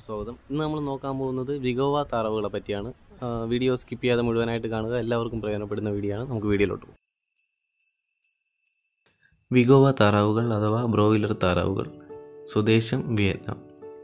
വീഡിയോയിലോട്ട് സ്വാഗതം ഇന്ന് നമ്മൾ നോക്കാൻ പോകുന്നത് വിഗോവ താറാവുകളെ പറ്റിയാണ് ആ, വീഡിയോ സ്കിപ്പ് ചെയ്യാതെ മുഴുവനായിട്ട് കാണുക എല്ലാവർക്കും പ്രയോജനപ്പെടുന്ന വീഡിയോ ആണ് നമുക്ക് വീഡിയോയിലോട്ട് പോകാം വിഗോവ താറാവുകൾ അഥവാ ബ്രോയിലർ താറാവുകൾ സ്വദേശം വിയറ്റ്നാം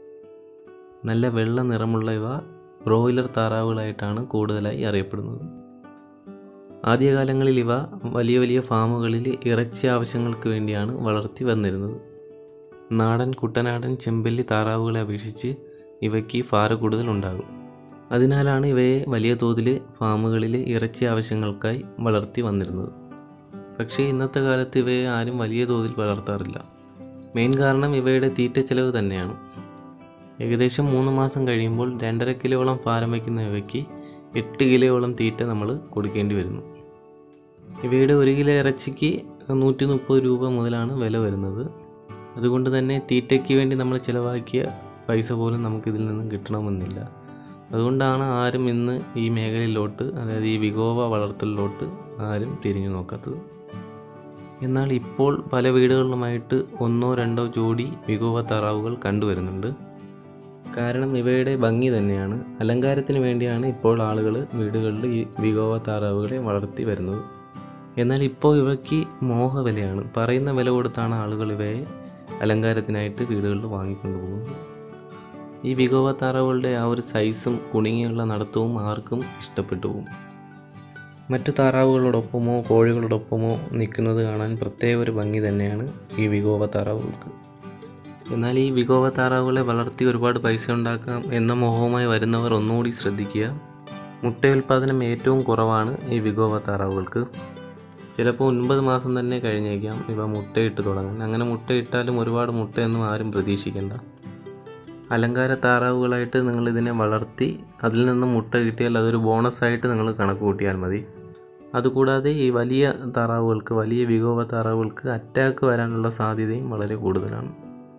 നല്ല വെള്ള നിറമുള്ള ഇവ ബ്രോയിലർ താറാവുകളായിട്ടാണ് കൂടുതലായി അറിയപ്പെടുന്നത് ആദ്യകാലങ്ങളിൽ ഇവ വലിയ വലിയ ഫാമുകളിൽ ഇറച്ചി ആവശ്യങ്ങൾക്ക് വേണ്ടിയാണ് വളർത്തി വന്നിരുന്നത് നാടൻ കുട്ടനാടൻ ചെമ്പല്ലി താറാവുകളെ അപേക്ഷിച്ച് ഇവയ്ക്ക് ഫാറ് കൂടുതൽ ഉണ്ടാകും അതിനാലാണ് ഇവയെ വലിയ തോതിൽ ഫാമുകളിൽ ഇറച്ചി ആവശ്യങ്ങൾക്കായി വളർത്തി വന്നിരുന്നത് പക്ഷേ ഇന്നത്തെ കാലത്ത് ഇവയെ ആരും വലിയ തോതിൽ വളർത്താറില്ല മെയിൻ കാരണം ഇവയുടെ തീറ്റ ചെലവ് തന്നെയാണ് ഏകദേശം മൂന്ന് മാസം കഴിയുമ്പോൾ രണ്ടര കിലോളം ഫാരം വയ്ക്കുന്ന ഇവയ്ക്ക് എട്ട് കിലോയോളം തീറ്റ നമ്മൾ കൊടുക്കേണ്ടി വരുന്നു ഇവയുടെ ഒരു കിലോ ഇറച്ചിക്ക് നൂറ്റി മുപ്പത് രൂപ മുതലാണ് വില വരുന്നത് അതുകൊണ്ട് തന്നെ തീറ്റയ്ക്ക് വേണ്ടി നമ്മൾ ചിലവാക്കിയ പൈസ പോലും നമുക്കിതിൽ നിന്നും കിട്ടണമെന്നില്ല അതുകൊണ്ടാണ് ആരും ഇന്ന് ഈ മേഖലയിലോട്ട് അതായത് ഈ വിഗോവ വളർത്തലിലോട്ട് ആരും തിരിഞ്ഞു നോക്കാത്തത് എന്നാൽ ഇപ്പോൾ പല വീടുകളിലുമായിട്ട് ഒന്നോ രണ്ടോ ജോഡി വിഗോവ താറാവുകൾ കണ്ടുവരുന്നുണ്ട് കാരണം ഇവയുടെ ഭംഗി തന്നെയാണ് അലങ്കാരത്തിന് വേണ്ടിയാണ് ഇപ്പോൾ ആളുകൾ വീടുകളിൽ ഈ വിഗോവ താറാവുകളെ വളർത്തി വരുന്നത് എന്നാൽ ഇപ്പോൾ ഇവയ്ക്ക് മോഹവിലയാണ് പറയുന്ന വില കൊടുത്താണ് ആളുകൾ ഇവയെ അലങ്കാരത്തിനായിട്ട് വീടുകളിൽ വാങ്ങിക്കൊണ്ടു പോകുന്നത് ഈ വിഗോവ താറാവുകളുടെ ആ ഒരു സൈസും കുണുങ്ങിയുള്ള നടത്തവും ആർക്കും ഇഷ്ടപ്പെട്ടു പോകും മറ്റു താറാവുകളോടൊപ്പമോ കോഴികളോടൊപ്പമോ നിൽക്കുന്നത് കാണാൻ പ്രത്യേക ഒരു ഭംഗി തന്നെയാണ് ഈ വിഗോവ താറാവുകൾക്ക് എന്നാൽ ഈ വിഗോവ താറാവുകളെ വളർത്തി ഒരുപാട് പൈസ ഉണ്ടാക്കാം എന്ന മോഹവുമായി വരുന്നവർ ഒന്നുകൂടി ശ്രദ്ധിക്കുക മുട്ട ഉൽപ്പാദനം ഏറ്റവും കുറവാണ് ഈ വിഗോവ താറാവുകൾക്ക് ചിലപ്പോൾ ഒൻപത് മാസം തന്നെ കഴിഞ്ഞേക്കാം ഇവ മുട്ടയിട്ട് തുടങ്ങാൻ അങ്ങനെ മുട്ടയിട്ടാലും ഒരുപാട് മുട്ടയൊന്നും ആരും പ്രതീക്ഷിക്കേണ്ട അലങ്കാര താറാവുകളായിട്ട് നിങ്ങൾ ഇതിനെ വളർത്തി അതിൽ നിന്ന് മുട്ട കിട്ടിയാൽ അതൊരു ബോണസായിട്ട് നിങ്ങൾ കണക്ക് കൂട്ടിയാൽ മതി അതുകൂടാതെ ഈ വലിയ താറാവുകൾക്ക് വലിയ വിഗോവ താറാവുകൾക്ക് അറ്റാക്ക് വരാനുള്ള സാധ്യതയും വളരെ കൂടുതലാണ്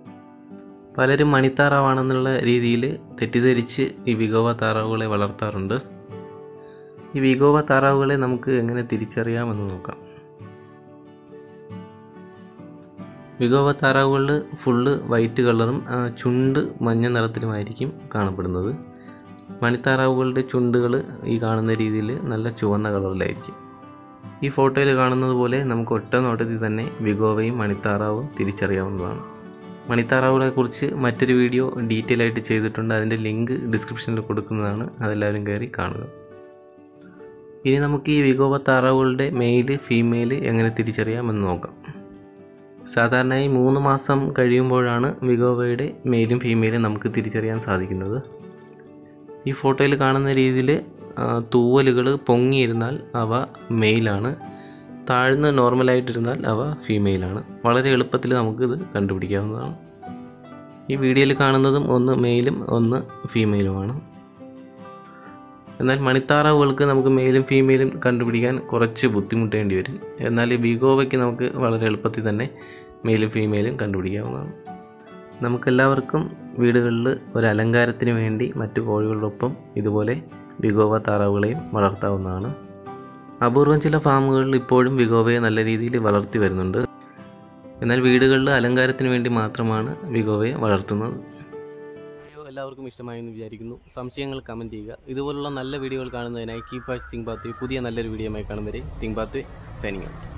പലരും മണിത്താറാവാണെന്നുള്ള രീതിയിൽ തെറ്റിദ്ധരിച്ച് ഈ വിഗോവ താറാവുകളെ വളർത്താറുണ്ട് ഈ വിഗോവ താറാവുകളെ നമുക്ക് എങ്ങനെ തിരിച്ചറിയാമെന്ന് നോക്കാം വിഗോവ താറാവുകളിൽ ഫുള്ള് വൈറ്റ് കളറും ആ, ചുണ്ട് മഞ്ഞ നിറത്തിലുമായിരിക്കും കാണപ്പെടുന്നത് മണിത്താറാവുകളുടെ ചുണ്ടുകൾ ഈ കാണുന്ന രീതിയിൽ നല്ല ചുവന്ന കളറിലായിരിക്കും ഈ ഫോട്ടോയിൽ കാണുന്നത് പോലെ നമുക്ക് ഒറ്റ നോട്ടത്തിൽ തന്നെ വിഗോവയും മണിത്താറാവും തിരിച്ചറിയാവുന്നതാണ് മണിത്താറാവുകളെ കുറിച്ച് മറ്റൊരു വീഡിയോ ഡീറ്റെയിൽ ആയിട്ട് ചെയ്തിട്ടുണ്ട് അതിൻ്റെ ലിങ്ക് ഡിസ്ക്രിപ്ഷനിൽ കൊടുക്കുന്നതാണ് അതെല്ലാവരും കയറി കാണുക ഇനി നമുക്ക് ഈ വിഗോവ താറാവുകളുടെ മെയിൽ ഫീമെയിൽ എങ്ങനെ തിരിച്ചറിയാമെന്ന് നോക്കാം സാധാരണയായി മൂന്ന് മാസം കഴിയുമ്പോഴാണ് വിഗോവയുടെ മെയിലും ഫീമെയിലും നമുക്ക് തിരിച്ചറിയാൻ സാധിക്കുന്നത് ഈ ഫോട്ടോയിൽ കാണുന്ന രീതിയിൽ തൂവലുകൾ പൊങ്ങിയിരുന്നാൽ അവ മെയിലാണ് താഴ്ന്ന് നോർമലായിട്ടിരുന്നാൽ അവ ഫീമെയിലാണ് വളരെ എളുപ്പത്തിൽ നമുക്കിത് കണ്ടുപിടിക്കാവുന്നതാണ് ഈ വീഡിയോയിൽ കാണുന്നതും ഒന്ന് മെയിലും ഒന്ന് ഫീമെയിലുമാണ് എന്നാൽ മണിത്താറാവുകൾക്ക് നമുക്ക് മെയിലും ഫീമെയിലും കണ്ടുപിടിക്കാൻ കുറച്ച് ബുദ്ധിമുട്ടേണ്ടി വരും എന്നാൽ ഈ ബിഗോവയ്ക്ക് നമുക്ക് വളരെ എളുപ്പത്തിൽ തന്നെ മെയിലും ഫീമെയിലും കണ്ടുപിടിക്കാവുന്നതാണ് നമുക്കെല്ലാവർക്കും വീടുകളിൽ ഒരു അലങ്കാരത്തിന് വേണ്ടി മറ്റു കോഴികളോടൊപ്പം ഇതുപോലെ ബിഗോവ താറാവുകളെയും വളർത്താവുന്നതാണ് അപൂർവം ചില ഫാമുകളിൽ ഇപ്പോഴും വിഗോവയെ നല്ല രീതിയിൽ വളർത്തി വരുന്നുണ്ട് എന്നാൽ വീടുകളിൽ അലങ്കാരത്തിന് വേണ്ടി മാത്രമാണ് വിഗോവയെ വളർത്തുന്നത് വീഡിയോ എല്ലാവർക്കും ഇഷ്ടമായെന്ന് വിചാരിക്കുന്നു സംശയങ്ങൾ കമൻറ്റ് ചെയ്യുക ഇതുപോലുള്ള നല്ല വീഡിയോകൾ കാണുന്നതിനായി കീപ് വാച്ച് തിങ്ക് ബാത്ത് പുതിയ നല്ലൊരു വീഡിയോയുമായി കാണും വരെ തിങ്ക് ബാത്ത് സൈനിങ് ഔട്ട്